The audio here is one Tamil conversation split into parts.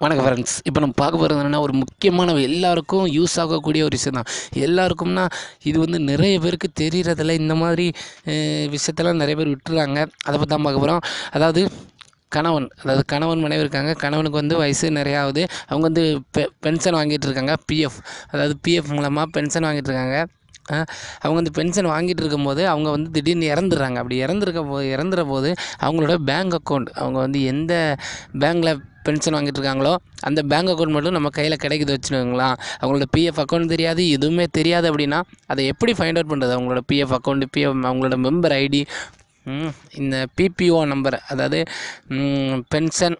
வணக்கம் ஃப்ரெண்ட்ஸ் இப்போ நம்ம பார்க்க போகிறது என்னென்னா ஒரு முக்கியமான எல்லாருக்கும் யூஸ் ஆகக்கூடிய ஒரு விஷயம் தான் எல்லாருக்கும்னா இது வந்து நிறைய பேருக்கு தெரியறதில்ல இந்த மாதிரி அஹ், விஷயத்தெல்லாம் நிறைய பேர் விட்டுறாங்க அதை பற்றி தான் பார்க்க போகிறோம் அதாவது கணவன் அதாவது கணவன் மனைவி இருக்காங்க கணவனுக்கு வந்து வயசு நிறையா ஆகுது அவங்க வந்து பெ பென்ஷன் வாங்கிட்டு இருக்காங்க பிஎஃப் அதாவது பிஎஃப் மூலமாக பென்ஷன் வாங்கிட்டு இருக்காங்க அஹ், அவங்க வந்து பென்ஷன் வாங்கிட்டு இருக்கும்போது அவங்க வந்து திடீர்னு இறந்துடுறாங்க அப்படி இறந்துருக்க போது இறந்துற போது அவங்களோட பேங்க் அக்கௌண்ட் அவங்க வந்து எந்த பேங்க்கில் பென்ஷன் வாங்கிட்டு இருக்காங்களோ அந்த பேங்க் அக்கௌண்ட் மட்டும் நம்ம கையில் கிடைக்குது வச்சுக்கோங்களா அவங்களோட பிஎஃப் அக்கௌண்ட் தெரியாது எதுவுமே தெரியாது அப்படின்னா அதை எப்படி ஃபைண்ட் அவுட் பண்ணுறது அவங்களோட பிஎஃப் அக்கௌண்ட் பிஎஃப் அவங்களோட மெம்பர் ஐடி இந்த பிபிஓ நம்பர் அதாவது பென்ஷன்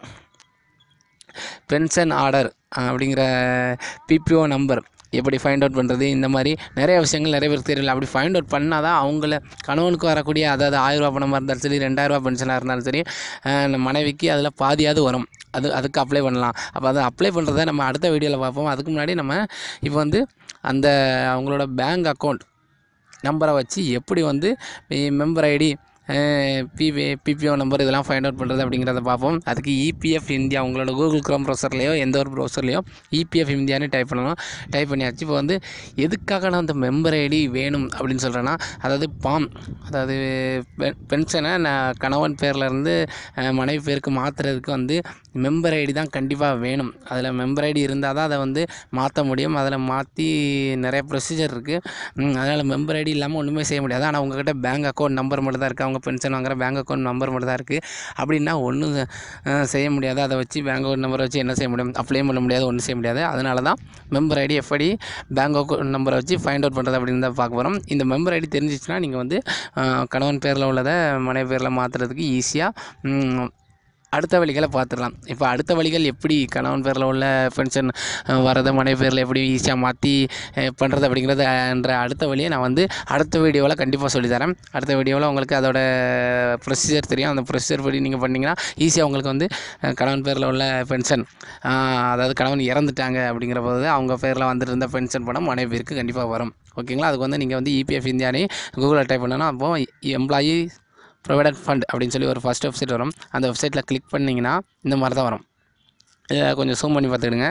பென்ஷன் ஆர்டர் அப்படிங்கிற பிபிஓ நம்பர் எப்படி ஃபைண்ட் அவுட் பண்ணுறது இந்த மாதிரி நிறைய விஷயங்கள் நிறைய பேருக்கு தெரியல அப்படி ஃபைண்ட் அவுட் பண்ணால் தான் அவங்கள கணவனுக்கு வரக்கூடிய அதாவது ஆயிரரூபா பணமாக இருந்தாலும் சரி ரெண்டாயிரரூபா பென்ஷனாக இருந்தாலும் சரி அஹ் நம்ம மனைவிக்கு அதில் பாதியாவது வரும் அது அதுக்கு அப்ளை பண்ணலாம் அப்போ அதை அப்ளை பண்ணுறத நம்ம அடுத்த வீடியோவில் பார்ப்போம் அதுக்கு முன்னாடி நம்ம இப்போ வந்து அந்த அவங்களோட பேங்க் அக்கௌண்ட் நம்பரை வச்சு எப்படி வந்து மெம்பர் ஐடி பிபி பிபிஓ நம்பர் இதெல்லாம் ஃபைண்ட் அவுட் பண்ணுறது அப்படிங்கிறத பார்ப்போம் அதுக்கு இபிஎஃப் இந்தியா உங்களோட கூகுள் க்ரோம் ப்ரௌசர்லேயோ எந்த ஒரு ப்ரௌசர்லேயோ இபிஎஃப் இந்தியான்னு டைப் பண்ணணும் டைப் பண்ணியாச்சு இப்போ வந்து எதுக்காக நான் அந்த மெம்பர் ஐடி வேணும் அப்படின்னு சொல்கிறேன்னா அதாவது பாம் அதாவது பெ பென்ஷனை நான் கணவன் பேர்லேருந்து மனைவி பேருக்கு மாற்றுறதுக்கு வந்து மெம்பர் ஐடி தான் கண்டிப்பாக வேணும் அதில் மெம்பர் ஐடி இருந்தால் தான் அதை வந்து மாற்ற முடியும் அதில் மாற்றி நிறைய ப்ரொசீஜர் இருக்குது அதனால் மெம்பர் ஐடி இல்லாமல் ஒன்றுமே செய்ய முடியாது ஆனால் உங்ககிட்ட பேங்க் அக்கௌண்ட் நம்பர் மட்டும் தான் இருக்குது அவங்க பென்ஷன் வாங்குற பேங்க் அக்கௌண்ட் நம்பர் மட்டும் தான் இருக்குது அப்படின்னா ஒன்றும் செய்ய முடியாது அதை வச்சு பேங்க் அக்கௌண்ட் நம்பரை வச்சு என்ன செய்ய முடியும் அப்ளையும் பண்ண முடியாது ஒன்றும் செய்ய முடியாது அதனால தான் மெம்பர் ஐடி எப்படி பேங்க் அக்கௌண்ட் நம்பரை வச்சு ஃபைண்ட் அவுட் பண்ணுறது அப்படின்னு தான் பார்க்க போகிறோம் இந்த மெம்பர் ஐடி தெரிஞ்சிச்சுன்னா நீங்கள் வந்து அஹ், கணவன் பேரில் உள்ளதை மனைவி பேரில் மாற்றுறதுக்கு ஈஸியாக அடுத்த வழிகளை பார்த்துடலாம் இப்போ அடுத்த வழிகள் எப்படி கணவன் பேரில் உள்ள பென்ஷன் வரதை மனைவி பேரில் எப்படி ஈஸியாக மாற்றி பண்ணுறது அப்படிங்கிறது என்ற அடுத்த வழியை நான் வந்து அடுத்த வீடியோவில் கண்டிப்பாக சொல்லித்தரேன் அடுத்த வீடியோவில் உங்களுக்கு அதோட ப்ரொசீஜர் தெரியும் அந்த ப்ரொசீஜர் படி நீங்கள் பண்ணிங்கன்னா ஈஸியாக உங்களுக்கு வந்து அஹ், கணவன் பேரில் உள்ள பென்ஷன் அதாவது கணவன் இறந்துட்டாங்க அப்படிங்கிற போது அவங்க பேரில் வந்துட்டு இருந்த பென்ஷன் பணம் மனைவி பேருக்கு கண்டிப்பாக வரும் ஓகேங்களா அதுக்கு வந்து நீங்கள் வந்து இபிஎஃப் இந்தியானே கூகுளில் டைப் பண்ணணும் அப்போது எம்ப்ளாயி ப்ரொவைடட் ஃபண்ட் அப்படின்னு சொல்லி ஒரு ஃபஸ்ட் வெப்சைட் வரும் அந்த வெப்சைட்டில் கிளிக் பண்ணிங்கன்னா இந்த மாதிரி தான் வரும் இதை கொஞ்சம் ஜூம் பண்ணி பார்த்துக்கிடுங்க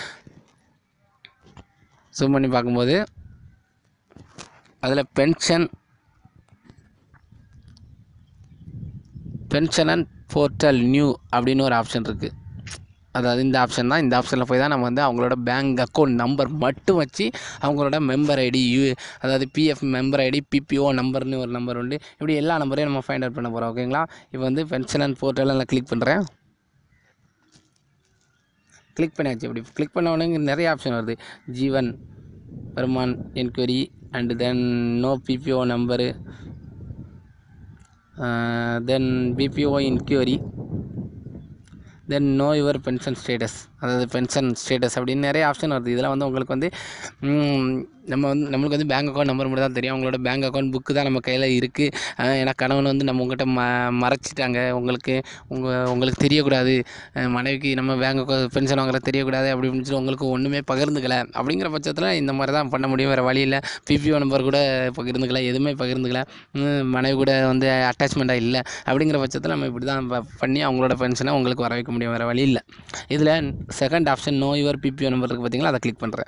ஜூம் பண்ணி பார்க்கும்போது அதில் pension pension and portal new அப்படின்னு ஒரு ஆப்ஷன் இருக்குது அதாவது இந்த ஆப்ஷன் தான் இந்த ஆப்ஷனில் போய் தான் நம்ம வந்து அவங்களோட பேங்க் அக்கௌண்ட் நம்பர் மட்டும் வச்சு அவங்களோட மெம்பர் ஐடி யூ அதாவது பிஎஃப் மெம்பர் ஐடி பிபிஓ நம்பர்னு ஒரு நம்பர் உண்டு இப்படி எல்லா நம்பரையும் நம்ம ஃபைண்ட் அவுட் பண்ண போகிறோம் ஓகேங்களா இப்போ வந்து பென்ஷன் அண்ட் போர்ட்டலில் நான் கிளிக் பண்ணுறேன் கிளிக் பண்ணியாச்சு இப்படி கிளிக் பண்ண உடனே இங்க நிறைய ஆப்ஷன் வருது ஜீவன் வருமான் enquiry and then know PPO number then PPO enquiry then know your pension status அதாவது பென்ஷன் ஸ்டேட்டஸ் அப்படின்னு நிறைய ஆப்ஷன் வருது இதெல்லாம் வந்து உங்களுக்கு வந்து ம், நம்ம வந்து நம்மளுக்கு வந்து பேங்க் அக்கௌண்ட் நம்பர் மட்டும் தான் தெரியும் அவங்களோட பேங்க் அக்கௌண்ட் புக்கு தான் நம்ம கையில் இருக்குது ஏன்னா கணவன் வந்து நம்ம உங்கள்கிட்ட ம மறைச்சிட்டாங்க உங்களுக்கு உங்கள் உங்களுக்கு தெரியக்கூடாது அஹ் மனைவிக்கு நம்ம பேங்க் அக்கௌண்ட் பென்ஷன் வாங்குறது தெரியக்கூடாது அப்படி இப்படின்னு சொல்லி உங்களுக்கு ஒன்றுமே பகிர்ந்துக்கல அப்படிங்கிற பட்சத்தில் இந்த மாதிரி தான் பண்ண முடியும் வேறு வழி இல்லை பிபிஓ நம்பர் கூட பகிர்ந்துக்கல எதுவுமே பகிர்ந்துக்கல ம், மனைவி கூட வந்து அட்டாச்மெண்ட்டாக இல்லை அப்படிங்கிற பட்சத்தில் நம்ம இப்படி தான் ப- பண்ணி அவங்களோட பென்ஷனை உங்களுக்கு வர வைக்க முடியும் வேறு வழி இல்லை இதில் second option know your PPO number இருக்குது பார்த்தீங்களா அதை கிளிக் பண்ணுறேன்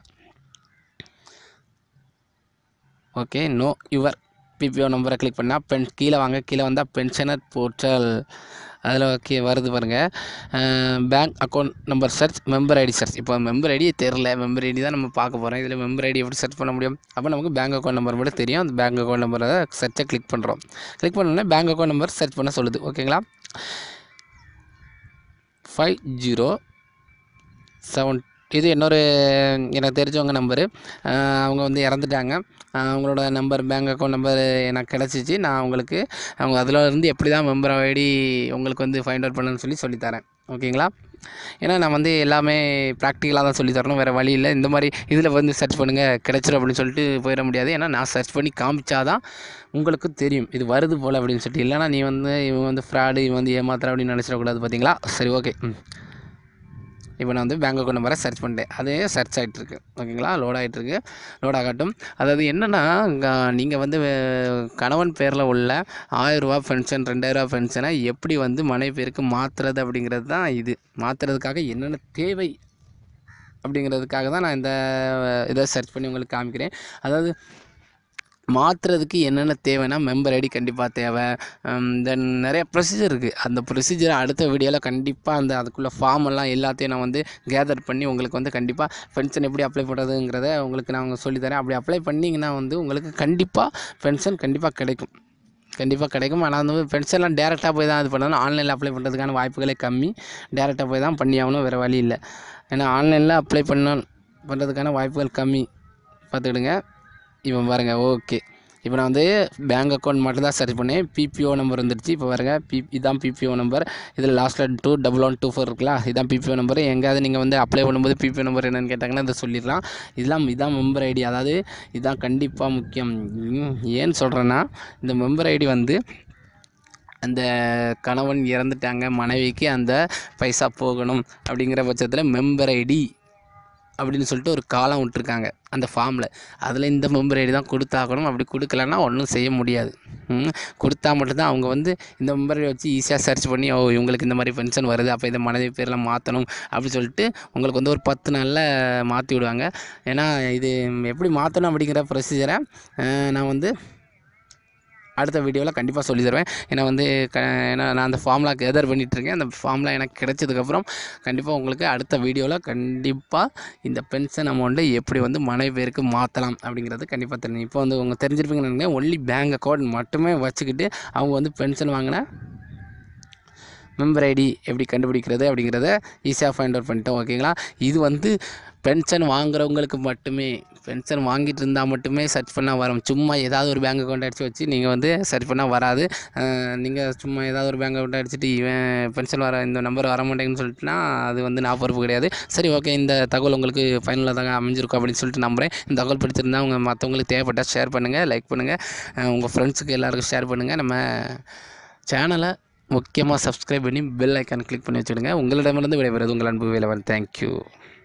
ஓகே நோ யுவர் பிபிஓ நம்பரை கிளிக் பண்ணால் பென் கீழே வாங்க கீழே வந்தால் பென்ஷனர் போர்ட்டல் அதில் ஓகே வருது பாருங்கள் bank account number search member ID search இப்போ மெம்பர் ஐடி தெரில மெம்பர் ஐடி தான் நம்ம பார்க்க போகிறோம் இதில் மெம்பர் ஐடி எப்படி சர்ச் பண்ண முடியும் அப்போ நமக்கு பேங்க் அக்கௌண்ட் நம்பர் மட்டும் தெரியும் அந்த பேங்க் அக்கௌண்ட் நம்பரை சர்ச்சை கிளிக் பண்ணுறோம் கிளிக் பண்ணோன்னே பேங்க் அக்கௌண்ட் நம்பர் சர்ச் பண்ண சொல்லுது ஓகேங்களா ஃபைவ் ஜீரோ செவன் இது இன்னொரு எனக்கு தெரிஞ்சவங்க நம்பரு அவங்க வந்து இறந்துட்டாங்க அஹ் அவங்களோட நம்பர் பேங்க் அக்கௌண்ட் நம்பர் எனக்கு கிடச்சிச்சு நான் உங்களுக்கு அவங்க அதில் இருந்து எப்படி தான் மெம்பர் ஐடி உங்களுக்கு வந்து ஃபைண்ட் அவுட் பண்ணணும்னு சொல்லி சொல்லித்தரேன் ஓகேங்களா ஏன்னா நான் வந்து எல்லாமே ப்ராக்டிக்கலாக தான் சொல்லி தரணும் வேறு வழி இல்லை இந்த மாதிரி இதில் வந்து சர்ச் பண்ணுங்கள் கிடச்சிரும் அப்படின்னு சொல்லிட்டு போயிட முடியாது ஏன்னா நான் சர்ச் பண்ணி காமிச்சாதான் உங்களுக்கு தெரியும் இது வருது போல் அப்படின்னு சொல்லிட்டு இல்லைனா நீ வந்து இவன் வந்து ஃப்ராடு இவன் வந்து ஏமாத்துற அப்படின்னு நினச்சிடக்கூடாது பார்த்தீங்களா சரி ஓகே ம் இப்போ நான் வந்து பேங்க் அக்கௌண்ட் நம்பரை சர்ச் பண்ணிட்டேன் அதே சர்ச் ஆகிட்டுருக்கு ஓகேங்களா லோட் ஆகிட்டுருக்கு லோட் ஆகட்டும் அதாவது என்னென்னா நீங்கள் வந்து அஹ், கணவன் பேரில் உள்ள ஆயிரரூபா பென்ஷன் ரெண்டாயிரரூபா பென்ஷனை எப்படி வந்து மனைவி பேருக்கு மாற்றுறது அப்படிங்கிறது தான் இது மாற்றுறதுக்காக என்னென்ன தேவை அப்படிங்கிறதுக்காக தான் நான் இந்த இதை சர்ச் பண்ணி உங்களுக்கு காமிக்கிறேன் அதாவது மாற்றுறதுக்கு என்னென்ன தேவைன்னா மெம்பர் ஐடி கண்டிப்பாக தேவை தென் நிறைய ப்ரொசீஜர் இருக்குது அந்த ப்ரொசீஜரை அடுத்த வீடியோவில் கண்டிப்பாக அந்த அதுக்குள்ளே ஃபார்ம் எல்லாம் எல்லாத்தையும் நான் வந்து கேதர் பண்ணி உங்களுக்கு வந்து கண்டிப்பாக பென்ஷன் எப்படி அப்ளை பண்ணுறதுங்கிறத உங்களுக்கு நான் சொல்லித்தரேன் அப்படி அப்ளை பண்ணிங்கன்னா வந்து உங்களுக்கு கண்டிப்பாக பென்ஷன் கண்டிப்பாக கிடைக்கும் கண்டிப்பாக கிடைக்கும் ஆனால் வந்து பென்ஷன்லாம் டேரெக்டாக போய் தான் இது பண்ணணும் ஆன்லைனில் அப்ளை பண்ணுறதுக்கான வாய்ப்புகளே கம்மி டேரெக்டாக போய் தான் பண்ணி ஆகணும் வேறு வழி இல்லை ஏன்னா ஆன்லைனில் அப்ளை பண்ண பண்ணுறதுக்கான வாய்ப்புகள் கம்மி பார்த்துக்கிடுங்க இப்போ பாருங்கள் ஓகே இப்போ நான் வந்து பேங்க் அக்கௌண்ட் மட்டும் தான் சர்ச் பண்ணேன் பிபிஓ நம்பர் வந்துடுச்சு இப்போ பாருங்க பி இதான் பிபிஓ நம்பர் இதில் லாஸ்ட்டில் two double one two four இருக்குல்ல இதான் பிபிஓ நம்பர் எங்கேயாவது நீங்கள் வந்து அப்ளை பண்ணும்போது பிபிஓ நம்பர் என்னன்னு கேட்டாங்கன்னா இதை சொல்லிடலாம் இதெல்லாம் இதான் மெம்பர் ஐடி அதாவது இதான் கண்டிப்பாக முக்கியம் ம், ஏன்னு சொல்கிறேன்னா இந்த மெம்பர் ஐடி வந்து அந்த கணவன் இறந்துட்டாங்க மனைவிக்கு அந்த பைசா போகணும் அப்படிங்கிற பட்சத்தில் மெம்பர் ஐடி அப்படின்னு சொல்லிட்டு ஒரு காலம் விட்டுருக்காங்க அந்த ஃபார்மில் அதில் இந்த மெம்பர் ஐடி தான் கொடுத்தாகணும் அப்படி கொடுக்கலன்னா ஒன்றும் செய்ய முடியாது ம், கொடுத்தா மட்டும்தான் அவங்க வந்து இந்த மெம்பர் ஐடி வச்சு ஈஸியாக சர்ச் பண்ணி ஓ இவங்களுக்கு இந்த மாதிரி பென்ஷன் வருது அப்போ இதை மனைவி பேரில் மாற்றணும் அப்படின்னு சொல்லிட்டு உங்களுக்கு வந்து ஒரு பத்து நாளில் மாற்றி விடுவாங்க ஏன்னா இது எப்படி மாற்றணும் அப்படிங்கிற ப்ரொசீஜரை நான் வந்து அடுத்த வீடியோவில் கண்டிப்பாக சொல்லி தருவேன் ஏன்னா வந்து க ஏன்னா நான் அந்த ஃபார்ம்லாம் கெதர் பண்ணிகிட்ருக்கேன் அந்த ஃபார்ம்லாம் எனக்கு கிடைச்சதுக்கப்புறம் கண்டிப்பாக உங்களுக்கு அடுத்த வீடியோவில் கண்டிப்பாக இந்த பென்ஷன் அமௌண்ட்டை எப்படி வந்து மனைவி பேருக்கு மாற்றலாம் அப்படிங்கிறது கண்டிப்பாக தெரியும் இப்போ வந்து உங்க தெரிஞ்சிருப்பீங்கன்னு நினைக்கிறேன் ஒன்லி பேங்க் அக்கௌண்ட் மட்டுமே வச்சுக்கிட்டு அவங்க வந்து பென்ஷன் வாங்கின மெம்பர் ஐடி எப்படி கண்டுபிடிக்கிறது அப்படிங்கிறத ஈஸியாக ஃபைண்ட் அவுட் பண்ணிட்டோம் ஓகேங்களா இது வந்து பென்ஷன் வாங்குறவங்களுக்கு மட்டுமே பென்ஷன் வாங்கிட்டு இருந்தால் மட்டுமே சர்ச் பண்ணால் வரும் சும்மா ஏதாவது ஒரு பேங்க் அக்கௌண்ட் அடித்து வச்சு நீங்கள் வந்து சர்ச் பண்ணால் வராது நீங்கள் சும்மா ஏதாவது ஒரு பேங்க் அக்கௌண்ட் அடிச்சுட்டு இவன் பென்ஷன் வர இந்த நம்பர் வர மாட்டேங்குன்னு சொல்லிட்டுனா அது வந்து நான் பொறுப்பு கிடையாது சரி ஓகே இந்த தகவல் உங்களுக்கு ஃபைனலாக தாங்க அமைஞ்சிருக்கும் அப்படின்னு சொல்லிட்டு நம்புகிறேன் இந்த தகவல் பிடிச்சிருந்தா உங்கள் மற்றவங்களுக்கு தேவைப்பட்டால் ஷேர் பண்ணுங்கள் லைக் பண்ணுங்கள் உங்கள் ஃப்ரெண்ட்ஸுக்கு எல்லாருக்கும் ஷேர் பண்ணுங்கள் நம்ம சேனலை முக்கியமாக சப்ஸ்கிரைப் பண்ணி பெல் ஐக்கான் கிளிக் பண்ணி வச்சுடுங்க உங்களிடமிருந்து விடைபெறுவது உங்கள் அன்பு வேலவன் தேங்க்யூ